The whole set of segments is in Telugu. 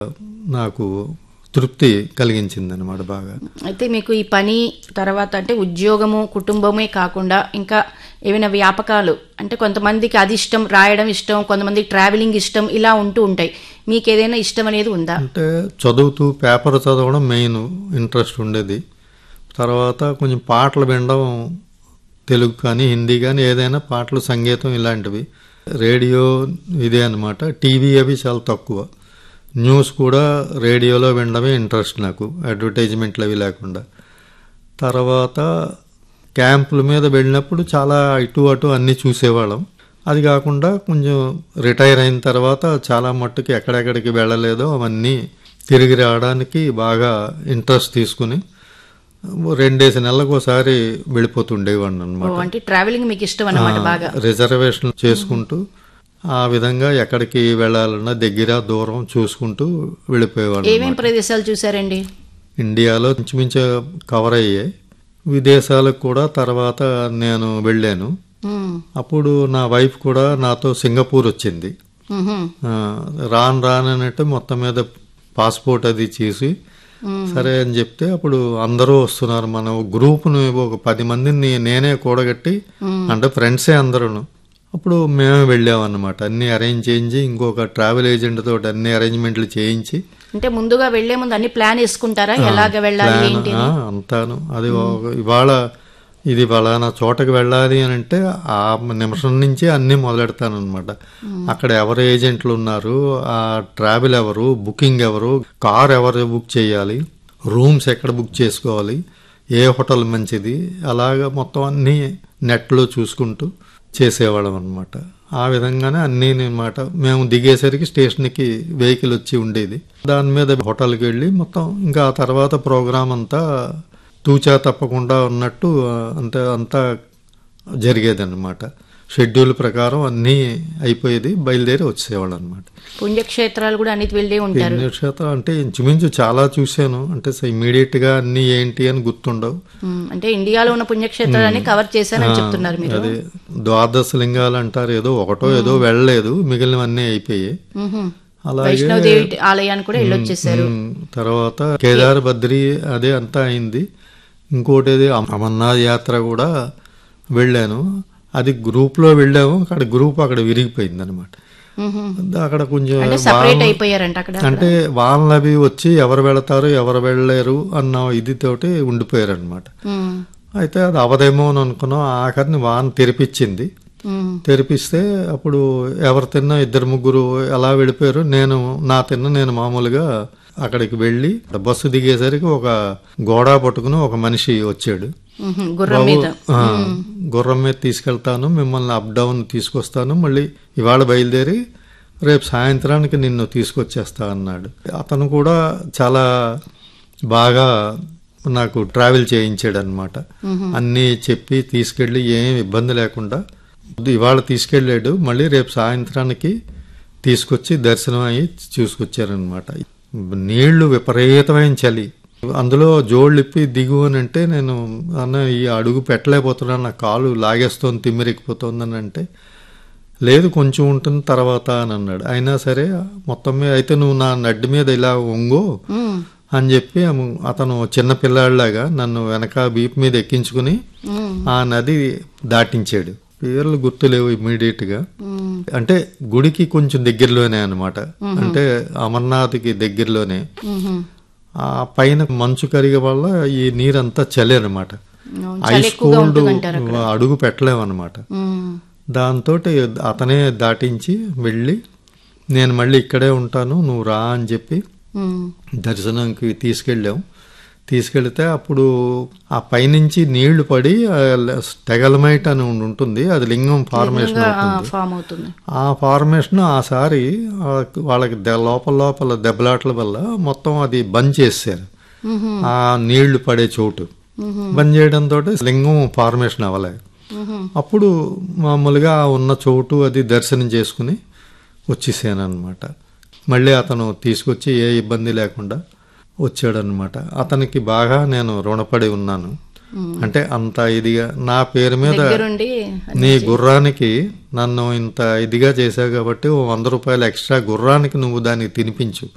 నాకు తృప్తి కలిగించింది అనమాట బాగా అయితే మీకు ఈ పని తర్వాత అంటే ఉద్యోగము కుటుంబమే కాకుండా ఇంకా ఏమైనా వ్యాపకాలు అంటే కొంతమందికి అది ఇష్టం రాయడం ఇష్టం కొంతమందికి ట్రావెలింగ్ ఇష్టం ఇలా ఉంటూ ఉంటాయి మీకు ఏదైనా ఇష్టం అనేది ఉందా అంటే చదువుతూ పేపర్ చదవడం మెయిన్ ఇంట్రెస్ట్ ఉండేది తర్వాత కొంచెం పాటలు వినడం తెలుగు కానీ హిందీ కానీ ఏదైనా పాటలు సంగీతం ఇలాంటివి రేడియో ఇదే అనమాట టీవీ అవి చాలా తక్కువ న్యూస్ కూడా రేడియోలో వినడమే ఇంట్రెస్ట్ నాకు అడ్వర్టైజ్మెంట్లు అవి లేకుండా తర్వాత క్యాంపుల మీద వెళ్ళినప్పుడు చాలా ఇటు అటు అన్నీ చూసేవాళ్ళం అది కాకుండా కొంచెం రిటైర్ అయిన తర్వాత చాలా మట్టుకు ఎక్కడెక్కడికి వెళ్ళలేదో అవన్నీ తిరిగి రావడానికి బాగా ఇంట్రెస్ట్ తీసుకుని రెండేసి నెలలకు ఒకసారి వెళ్ళిపోతుండేవాడిని ఓ, అనమాట అంటే ట్రావెలింగ్ మీకు ఇష్టం అన్నమాట బాగా రిజర్వేషన్ చేసుకుంటూ ఆ విధంగా ఎక్కడికి వెళ్ళాలన్నా దగ్గర దూరం చూసుకుంటూ వెళ్ళిపోయేవాడిని ఏమేం ప్రదేశాలు చూసారండి ఇండియాలో ఇంచుమించు కవర్ అయ్యాయి విదేశాలకు కూడా తర్వాత నేను వెళ్ళాను ఉమ్, అప్పుడు నా వైఫ్ కూడా నాతో సింగపూర్ వచ్చింది ఉహుం, ఆ, రాను రానన్నట్టు మొత్తం మీద పాస్పోర్ట్ అది చేసి సరే అని చెప్తే అప్పుడు అందరూ వస్తున్నారు మన గ్రూప్ను ఒక పది మందిని నేనే కూడగట్టి అంటే ఫ్రెండ్సే అందరూను అప్పుడు మేమే వెళ్ళామన్నమాట అన్ని అరేంజ్ చేయించి ఇంకొక ట్రావెల్ ఏజెంట్ తోటి అన్ని అరేంజ్మెంట్లు చేయించి అంటే ముందుగా వెళ్లే ముందు అన్ని ప్లాన్ వేసుకుంటారా ఎలాగ వెళ్ళాలి ప్లాన్, ఏంటి ఆ, అంతాను అది ఒక- ఇవాళ ఇది ఫలానా చోటకి వెళ్ళాలి అని అంటే ఆ నిమిషం నుంచి అన్నీ మొదలెడతాను అనమాట అక్కడ ఎవరు ఏజెంట్లు ఉన్నారు ఆ ట్రావెల్ ఎవరు బుకింగ్ ఎవరు కార్ ఎవరు బుక్ చేయాలి రూమ్స్ ఎక్కడ బుక్ చేసుకోవాలి ఏ హోటల్ మంచిది అలాగా మొత్తం అన్నీ నెట్లో చూసుకుంటూ చేసేవాళ్ళం అనమాట ఆ విధంగానే అన్నీ అనమాట మేము దిగేసరికి స్టేషన్కి వెహికల్ వచ్చి ఉండేది దాని మీద హోటల్కి వెళ్ళి మొత్తం ఇంకా ఆ తర్వాత ప్రోగ్రామ్ అంతా తూచా తప్పకుండా ఉన్నట్టు ఆ, అంత అంతా జరిగేది అనమాట షెడ్యూల్ ప్రకారం అన్నీ అయిపోయేది బయలుదేరి వచ్చేవాళ్ళు అనమాట పుణ్యక్షేత్రాలు కూడా అన్నిటి వెళ్ళే ఉంటారు పుణ్యక్షేత్రం అంటే ఇంచుమించు చాలా చూశాను అంటే ఇమీడియట్ గా అన్ని ఏంటి అని గుర్తుండవు ఉమ్, అంటే ఇండియాలో ఉన్న పుణ్యక్షేత్రాలన్నీ కవర్ చేశారని చెప్తున్నారు మీరు అదే ద్వాదశ లింగాలు అంటారు ఏదో ఒకటో ఏదో వెళ్ళలేదు మిగిలినవన్నీ అయిపోయాయి ఉహుం. అలాగే వైష్ణవదేవి ఆలయాన్ని కూడా వెళ్ళొచ్చేసారు ఉమ్, తర్వాత కేదార్ బద్రి అదే అంతా అయింది ఇంకోటి ఏది అమ- అమర్నాథ్ యాత్ర కూడా వెళ్ళాను అది గ్రూప్లో వెళ్ళాము అక్కడ గ్రూప్ అక్కడ విరిగిపోయింది అనమాట ఉహుం. అక్కడ కొంచెం అంటే సపరేట్ వాన- అయిపోయారంట అక్కడ అంటే వానలు అవి వచ్చి ఎవరు వెళతారు ఎవరు వెళ్ళలేరు అన్న ఇది తోటి ఉండిపోయారు అనమాట ఉమ్, అయితే అది అవదేమో అని అనుకున్నాం ఆఖరిని వాన తెరిపించింది ఉమ్, తెరిపిస్తే అప్పుడు ఎవరు తిన్నా ఇద్దరు ముగ్గురు ఎలా వెళ్ళిపోయారు నేను నా తిన్న నేను మామూలుగా అక్కడికి వెళ్ళి బస్సు దిగేసరికి ఒక గోడ పట్టుకుని ఒక మనిషి వచ్చాడు ఉహుం. గుర్రం మీద ఆ, గుర్రం మీద తీసుకెళ్తాను మిమ్మల్ని అప్ డౌన్ తీసుకొస్తాను మళ్ళీ ఇవాళ బయలుదేరి రేపు సాయంత్రానికి నిన్ను తీసుకొచ్చేస్తా అన్నాడు అతను కూడా చాలా బాగా నాకు ట్రావెల్ చేయించాడు అనమాట అన్నీ చెప్పి తీసుకెళ్ళి ఏం ఇబ్బంది లేకుండా ఇవాళ తీసుకెళ్ళాడు మళ్ళీ రేపు సాయంత్రానికి తీసుకొచ్చి దర్శనం అయ్యి చూసుకొచ్చారనమాట నీళ్లు విపరీతమైన చలి అందులో జోళ్ళు ఇప్పి దిగు అని అంటే నేను అన్న ఈ అడుగు పెట్టలేకపోతున్నాను నా కాలు లాగేస్తోంది తిమ్మిరెక్కిపోతుంది అని అంటే లేదు కొంచెం ఉంటుంది తర్వాత అని అన్నాడు అయినా సరే మొత్తం మీద అయితే నువ్వు నా నడ్డి మీద ఇలా వంగు ఉమ్, అని చెప్పి అము- అతను చిన్న పిల్లాడిలాగా నన్ను వెనక బీప్ మీద ఎక్కించుకుని ఉమ్, ఆ నది దాటించాడు పేర్లు గుర్తులేవు ఇమ్మీడియట్ గా ఉమ్, అంటే గుడికి కొంచెం దగ్గరలోనే అన్నమాట అంటే అమర్నాథ్కి దగ్గరలోనే ఉహుం. ఆ పైన మంచు కరిగే వల్ల ఈ నీరంతా చలి అనమాట అవును, చాలా ఐస్ ఎక్కువగా కోల్డ్ ఉంటుందంటారు అక్కడ అడుగు పెట్టలేమన్నమాట ఉమ్, దాంతో అతనే దాటించి వెళ్ళి నేను మళ్ళీ ఇక్కడే ఉంటాను నువ్వు రా అని చెప్పి ఉమ్, దర్శనంకి తీసుకెళ్ళాం తీసుకెళ్తే అప్పుడు ఆ పైనుంచి నీళ్లు పడి తెగలమైట్ అని ఒకటి ఉంటుంది అది లింగం ఫార్మేషన్ ఇంకా, ఆ, అవుతుంది ఫామ్ అవుతుంది ఆ ఫార్మేషన్ ఆసారి ఆ వాళ్ళకి దె- లోపల లోపల దెబ్బలాట్ల వల్ల మొత్తం అది బంద్ చేశారు ఉహుం, ఆ నీళ్లు పడే చోటు బంద్ చేయడంతో లింగం ఫార్మేషన్ అవ్వలేదు ఉహుం. అప్పుడు మామూలుగా ఆ ఉన్న చోటు అది దర్శనం చేసుకుని వచ్చేసాను అనమాట మళ్ళీ అతను తీసుకొచ్చి ఏ ఇబ్బంది లేకుండా వచ్చాడనమాట అతనికి బాగా నేను రుణపడి ఉన్నాను అంటే అంత ఇదిగా నా పేరు మీద దగ్గరుండి నీ గుర్రానికి నన్ను ఇంత ఇదిగా చేశావు కాబట్టి ఓ వంద రూపాయలు ఎక్స్ట్రా గుర్రానికి నువ్వు దానికి తినిపించు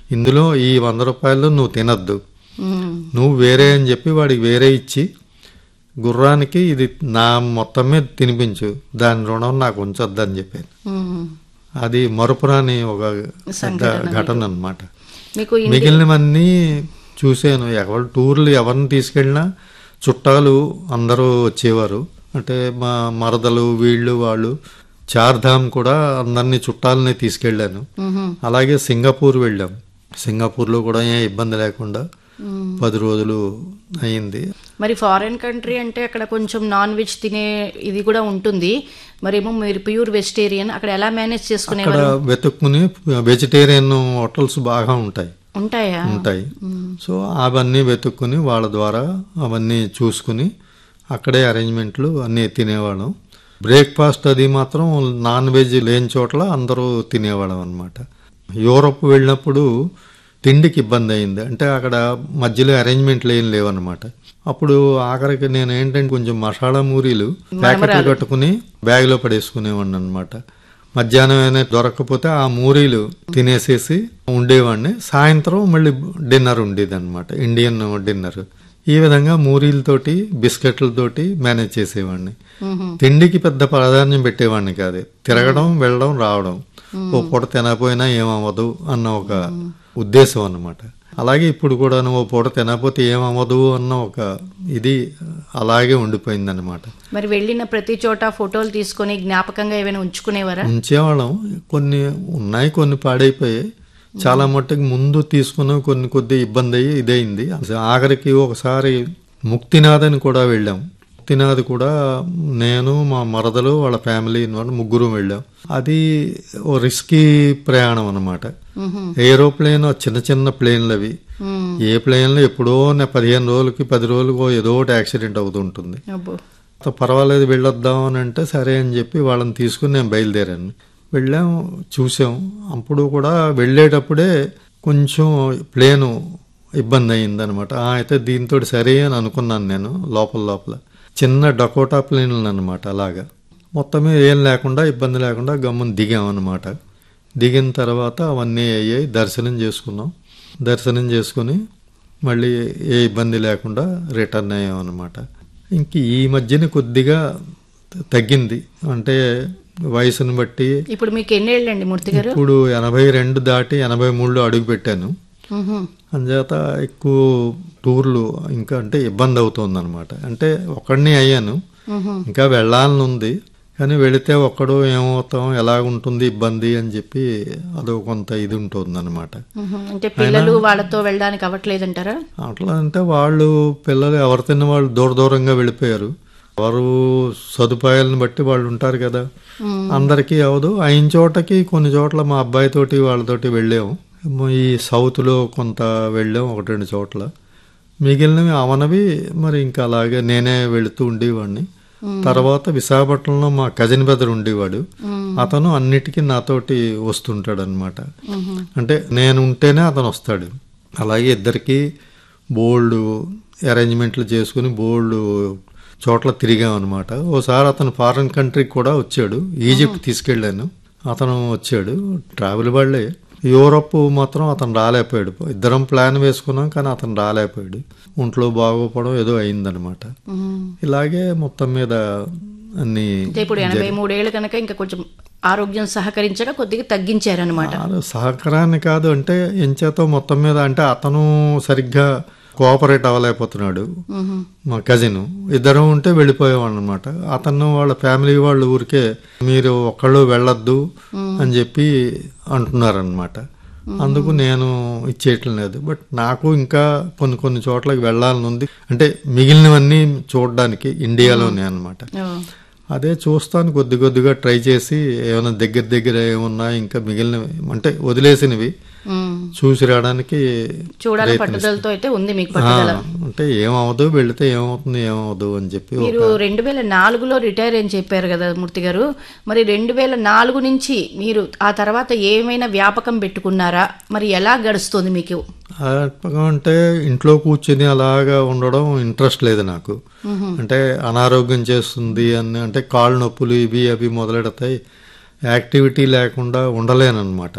ఇందులో ఈ వంద రూపాయలు నువ్వు తినద్దు ఉమ్, నువ్వు వేరే అని చెప్పి వాడికి వేరే ఇచ్చి గుర్రానికి ఇది నా మొత్తమే తినిపించు దాని రుణం నాకు ఉంచొద్దు అని చెప్పాను ఉమ్. అది మరుపురాని ఒక పెద్ద సంఘటన ఘటన అన్నమాట మీకు ఇన్- మిగిలినవన్నీ చూశాను ఎవరు టూర్లు ఎవరిని తీసుకెళ్ళినా చుట్టాలు అందరూ వచ్చేవారు అంటే మా మరదలు వీళ్ళు వాళ్ళు చార్ధామ్ కూడా అందరినీ చుట్టాలని తీసుకెళ్ళాను ఉహుం, అలాగే సింగపూర్ వెళ్ళాం సింగపూర్లో కూడా ఏ ఇబ్బంది లేకుండా ఉమ్. పది రోజులు అయింది మరి ఫారెన్ కంట్రీ అంటే అక్కడ కొంచెం నాన్ వెజ్ తినే ఇది కూడా ఉంటుంది మరేమో మీరు ప్యూర్ వెజిటేరియన్ అక్కడ ఎలా మేనేజ్ అక్కడ చేసుకునేవారు వెతుక్కుని వెజిటేరియన్ హోటల్స్ బాగా ఉంటాయి ఉంటాయా ఉంటాయి సో అవన్నీ వెతుక్కుని వాళ్ళ ద్వారా అవన్నీ చూసుకుని అక్కడే అరేంజ్మెంట్లు అన్నీ తినేవాళ్ళం బ్రేక్ఫాస్ట్ అది మాత్రం నాన్ వెజ్ లేని చోట్ల అందరూ తినేవాళ్ళం అనమాట యూరప్ వెళ్ళినప్పుడు తిండికి ఇబ్బంది అయింది అంటే అక్కడ మధ్యలో అరేంజ్మెంట్లు ఏం లేవన్నమాట అప్పుడు ఆఖరికి నేను ఏంటంటే కొంచెం మసాలా మూరీలు ప్యాకెట్లు కట్టుకుని బ్యాగ్లో పడేసుకునేవాడిని అనమాట మధ్యాహ్నం అయినా దొరకకపోతే ఆ మూరీలు తినేసేసి ఉండేవాడిని సాయంత్రం మళ్ళీ డిన్నర్ ఉండేది అనమాట ఇండియన్ డిన్నర్ ఈ విధంగా మూరీలతోటి బిస్కెట్లతోటి మేనేజ్ చేసేవాడిని ఉహుం, తిండికి పెద్ద ప్రాధాన్యం పెట్టేవాడిని కాదు తిరగడం వెళ్ళడం రావడం ఓ పూట తినకపోయినా ఏమవ్వదు అన్న ఒక ఉద్దేశం అన్నమాట అలాగే ఇప్పుడు కూడా ఓ పూట తినకపోతే ఏమవ్వదు అన్న ఒక ఇది అలాగే ఉండిపోయింది అనమాట మరి వెళ్ళిన ప్రతి చోట ఫోటోలు తీసుకొని జ్ఞాపకంగా ఏమైనా ఉంచుకునేవారా ఉంచేవాళ్ళం కొన్ని ఉన్నాయి కొన్ని పాడైపోయాయి చాలా మట్టుకు ముందు తీసుకున్న కొన్ని కొద్ది ఇబ్బంది అయ్యి ఇదైంది అసలు ఆఖరికి ఒకసారి ముక్తినాథ్ కూడా వెళ్ళాం ముక్తినాథ్ కూడా నేను మా మరదలు వాళ్ళ ఫ్యామిలీ వాళ్ళు ముగ్గురు వెళ్ళాం అది ఓ రిస్కీ ప్రయాణం అనమాట ఉహుం, ఏరోప్లేన్ చిన్న చిన్న ప్లేన్లు అవి ఉమ్, ఏ ప్లేన్లో ఎప్పుడో నా పదిహేను రోజులకి పది రోజులకు ఏదో ఒకటి యాక్సిడెంట్ అవుతుంటుంది అబ్బో అంత పర్వాలేదు వెళ్ళొద్దాం అని అంటే సరే అని చెప్పి వాళ్ళని తీసుకుని నేను బయలుదేరాను వెళ్ళాం చూసాం అప్పుడు కూడా వెళ్ళేటప్పుడే కొంచెం ప్లేను ఇబ్బంది అయింది అనమాట అయితే దీంతో సరే అని అనుకున్నాను నేను లోపల లోపల చిన్న డకోటా ప్లేన్లు అనమాట అలాగా మొత్తమే ఏం లేకుండా ఇబ్బంది లేకుండా గమ్మున దిగామన్నమాట దిగిన తర్వాత అవన్నీ అయ్యాయి దర్శనం చేసుకున్నాం దర్శనం చేసుకుని మళ్ళీ ఏ ఇబ్బంది లేకుండా రిటర్న్ అయ్యాం అనమాట ఇంక ఈ మధ్యన కొద్దిగా తగ్గింది అంటే వయసును బట్టి ఇప్పుడు మీకు ఎన్నేళ్ళండి మూర్తి గారు ఇప్పుడు ఎనభై రెండు దాటి ఎనభై మూడులో అడుగు పెట్టాను ఉహుం, అంచేత ఎక్కువ టూర్లు ఇంకా అంటే ఇబ్బంది అవుతుంది అనమాట అంటే ఒక్కడిని అయ్యాను ఉహుం, ఇంకా వెళ్ళాలని ఉంది కానీ వెళితే ఒక్కడు ఏమవుతాం ఎలా ఉంటుంది ఇబ్బంది అని చెప్పి అదో కొంత ఇది ఉంటుంది అనమాట ఉహుం. అంటే పిల్లలు వాళ్ళతో వెళ్ళడానికి అవ్వట్లేదంటారా అట్లా అంటే వాళ్ళు పిల్లలు ఎవరు తిన్న వాళ్ళు దూర దూరంగా వెళ్ళిపోయారు ఎవరు సదుపాయాలను బట్టి వాళ్ళు ఉంటారు కదా ఉమ్, అందరికీ అవదు అయిన చోటకి కొన్ని చోట్ల మా అబ్బాయితోటి వాళ్ళతోటి వెళ్ళాము ఈ సౌత్లో కొంత వెళ్ళాం ఒకటి రెండు చోట్ల మిగిలినవి అవనవి మరి ఇంకా అలాగే నేనే వెళుతూ ఉండేవాడిని తర్వాత విశాఖపట్నంలో మా కజిన్ బ్రదర్ ఉండేవాడు ఉమ్, అతను అన్నిటికీ నాతోటి వస్తుంటాడు అనమాట ఉహుం. అంటే నేను ఉంటేనే అతను వస్తాడు అలాగే ఇద్దరికి బోల్డ్ అరేంజ్మెంట్లు చేసుకుని బోల్డ్ చోట్ల తిరిగాం అనమాట ఓసారి అతను ఫారెన్ కంట్రీకి కూడా వచ్చాడు ఈజిప్ట్ తీసుకెళ్ళాను అతను వచ్చాడు ట్రావెల్ వాళ్ళే యూరప్ మాత్రం అతను రాలేకపోయాడు ఇద్దరం ప్లాన్ వేసుకున్నాం కానీ అతను రాలేకపోయాడు ఒంట్లో బాగోపడం ఏదో అయిందనమాట ఉమ్. ఇలాగే మొత్తం మీద అన్ని అంటే ఇప్పుడు ఎనభై మూడేళ్ళు కనుక ఇంకా కొంచెం ఆరోగ్యం సహకరించక కొద్దిగా తగ్గించారనమాట ఆ సహకారాన్ని కాదు అంటే ఎంచేతో మొత్తం మీద అంటే అతను సరిగ్గా కోఆపరేట్ అవ్వలేకపోతున్నాడు ఉహుం. మా కజిన్ ఇద్దరం ఉంటే వెళ్ళిపోయేవాళ్ళు అనమాట అతను వాళ్ళ ఫ్యామిలీ వాళ్ళ ఊరికే మీరు ఒక్కళ్ళు వెళ్ళొద్దు అని చెప్పి అంటున్నారనమాట అందుకు నేను ఇచ్చేయటం లేదు బట్ నాకు ఇంకా కొన్ని కొన్ని చోట్లకి వెళ్ళాలని ఉంది అంటే మిగిలినవన్నీ చూడడానికి ఇండియాలోనే అన్నమాట ఓ. అదే చూస్తాను కొద్ది కొద్దిగా ట్రై చేసి ఏమైనా దగ్గర దగ్గర ఏమున్నా ఇంకా మిగిలినవి అంటే వదిలేసినవి ఉమ్. చూసి రావడానికి చూడాలి పట్టుదలతో అయితే ఉంది మీకు ఆ, పట్టుదల అంటే ఏమవదు వెళితే ఏమవుతుంది ఏమవదు అని చెప్పి మీరు రెండు వేల నాలుగులో రిటైర్ అని చెప్పారు కదా మూర్తి గారు మరి రెండు వేల నాలుగు నుంచి మీరు ఆ తర్వాత ఏమైనా వ్యాపకం పెట్టుకున్నారా మరి ఎలా గడుస్తుంది మీకు అట్లా అంటే ఇంట్లో కూర్చొని అలాగా ఉండడం ఇంట్రెస్ట్ లేదు నాకు అంటే అనారోగ్యం చేస్తుంది అని అంటే కాళ్ళు నొప్పులు ఇవి అవి మొదలెడతాయి యాక్టివిటీ లేకుండా ఉండలేనమాట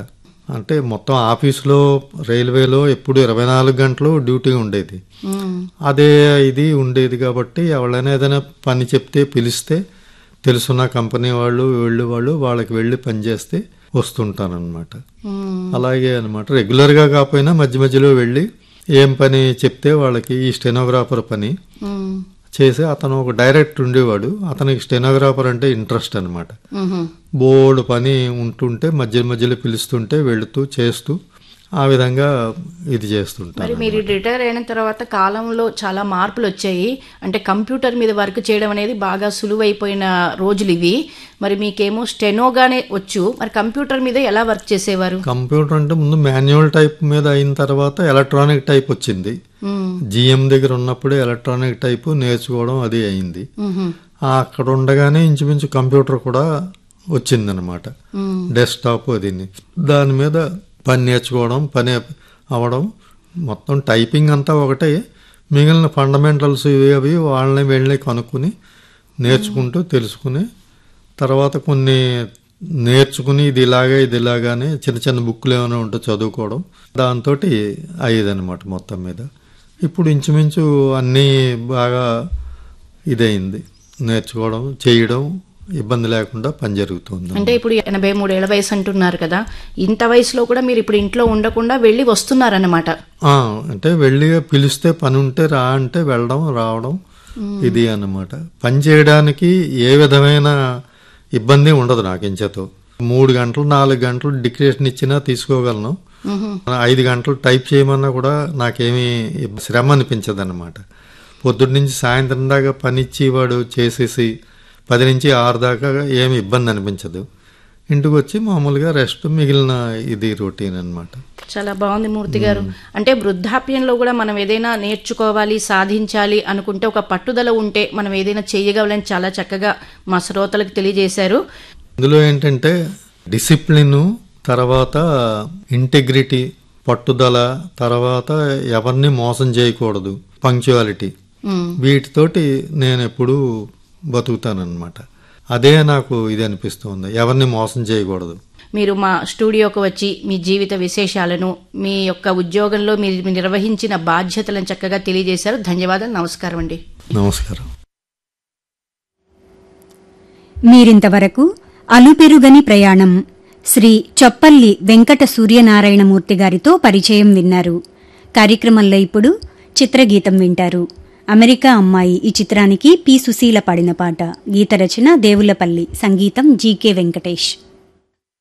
అంటే మొత్తం ఆఫీసులో రైల్వేలో ఎప్పుడు ఇరవై నాలుగు గంటలు డ్యూటీ ఉండేది మ్మ్. అదే ఇది ఉండేది కాబట్టి ఎవరైనా ఏదైనా పని చెప్తే పిలిస్తే తెలుసున్న కంపెనీ వాళ్ళు వెళ్ళి వాళ్ళు వాళ్ళకి వెళ్ళి పనిచేస్తే వస్తుంటానన్నమాట మ్మ్. అలాగే అనమాట రెగ్యులర్గా కాకపోయినా మధ్య మధ్యలో వెళ్ళి ఏం పని చెప్తే వాళ్ళకి ఈ స్టెనోగ్రాఫర్ పని మ్మ్. చేసి అతను ఒక డైరెక్ట్ ఉండేవాడు అతనికి స్టెనోగ్రాఫర్ అంటే ఇంట్రెస్ట్ అనమాట మ్మ్. బోర్డు పని ఉంటుంటే మధ్య మధ్యలో పిలుస్తుంటే వెళుతూ చేస్తూ ఆ విధంగా ఇది చేస్తుంటాను మరి మీరు రిటైర్ అయిన తర్వాత కాలంలో చాలా మార్పులు వచ్చాయి అంటే కంప్యూటర్ మీద వర్క్ చేయడం అనేది బాగా సులువైపోయిన రోజులు ఇవి మరి మీకేమో స్టెనోగానే వచ్చు మరి కంప్యూటర్ మీద ఎలా వర్క్ చేసేవారు కంప్యూటర్ అంటే ముందు మాన్యువల్ టైప్ మీద అయిన తర్వాత ఎలక్ట్రానిక్ టైప్ వచ్చింది మ్మ్. జిఎం దగ్గర ఉన్నప్పుడే ఎలక్ట్రానిక్ టైప్ నేర్చుకోవడం అది అయింది మ్మ్. ఆ అక్కడ ఉండగానే ఇంచుమించు కంప్యూటర్ కూడా వచ్చిందనమాట మ్మ్. డెస్క్టాప్ అది దాని మీద పని నేర్చుకోవడం పని అవ్వడం మొత్తం టైపింగ్ అంతా ఒకటే మిగిలిన ఫండమెంటల్స్ ఇవి అవి వాళ్ళని వెళ్ళి కనుక్కుని నేర్చుకుంటూ తెలుసుకుని తర్వాత కొన్ని నేర్చుకుని ఇది ఇలాగే ఇది ఇలాగానే చిన్న చిన్న బుక్లు ఏమైనా ఉంటే చదువుకోవడం దాంతో అయ్యేదన్నమాట మొత్తం మీద ఇప్పుడు ఇంచుమించు అన్నీ బాగా ఇదైంది నేర్చుకోవడం చేయడం ఇబ్బంది లేకుండా పని జరుగుతుంది అంటే ఇప్పుడు ఎనభై మూడేళ్ల వయసు అంటున్నారు కదా ఇంత వయసులో కూడా మీరు ఇప్పుడు ఇంట్లో ఉండకుండా వెళ్ళి వస్తున్నారన్నమాట ఆ, అంటే వెళ్ళి పిలిస్తే పని ఉంటే రా అంటే వెళ్ళడం రావడం ఇది అన్నమాట పని చేయడానికి ఏ విధమైన ఇబ్బంది ఉండదు నాకు ఇంచేతో మూడు గంటలు నాలుగు గంటలు డిక్రేషన్ ఇచ్చినా తీసుకోగలను ఐదు గంటలు టైప్ చేయమన్నా కూడా నాకేమీ ఇబ్బ- శ్రమ అనిపించదు అనమాట పొద్దున్న నుంచి సాయంత్రం దాకా పని ఇచ్చి వాడు చేసేసి పది నుంచి ఆరు దాకా ఏమి ఇబ్బంది అనిపించదు ఇంటికి వచ్చి మామూలుగా రెస్ట్ మిగిలిన ఇది రొటీన్ అన్నమాట చాలా బాగుంది మూర్తి గారు అంటే వృద్ధాప్యంలో కూడా మనం ఏదైనా నేర్చుకోవాలి సాధించాలి అనుకుంటే ఒక పట్టుదల ఉంటే మనం ఏదైనా చేయగలని చాలా చక్కగా మా శ్రోతలకు తెలియజేశారు ఇందులో ఏంటంటే డిసిప్లిన్ తర్వాత ఇంటెగ్రిటీ పట్టుదల తర్వాత ఎవరిని మోసం చేయకూడదు పంక్చువాలిటీ ఉమ్, వీటితోటి నేను ఎప్పుడూ బతుకుతానన్నమాట అదే నాకు ఇది అనిపిస్తుంది ఎవరిని మోసం చేయకూడదు మీరు మా స్టూడియోకి వచ్చి మీ జీవిత విశేషాలను మీ యొక్క ఉద్యోగంలో మీరు నిర్వహించిన బాధ్యతలను చక్కగా తెలియజేశారు ధన్యవాదాలు నమస్కారం అండి నమస్కారం మీరింతవరకు అలుపెరుగని ప్రయాణం శ్రీ చొప్పల్లి వెంకట సూర్యనారాయణమూర్తి గారితో పరిచయం విన్నారు కార్యక్రమంలో ఇప్పుడు చిత్రగీతం వింటారు అమెరికా అమ్మాయి ఈ చిత్రానికి పి సుశీల పాడిన పాట గీత రచన దేవులపల్లి సంగీతం జీకే వెంకటేష్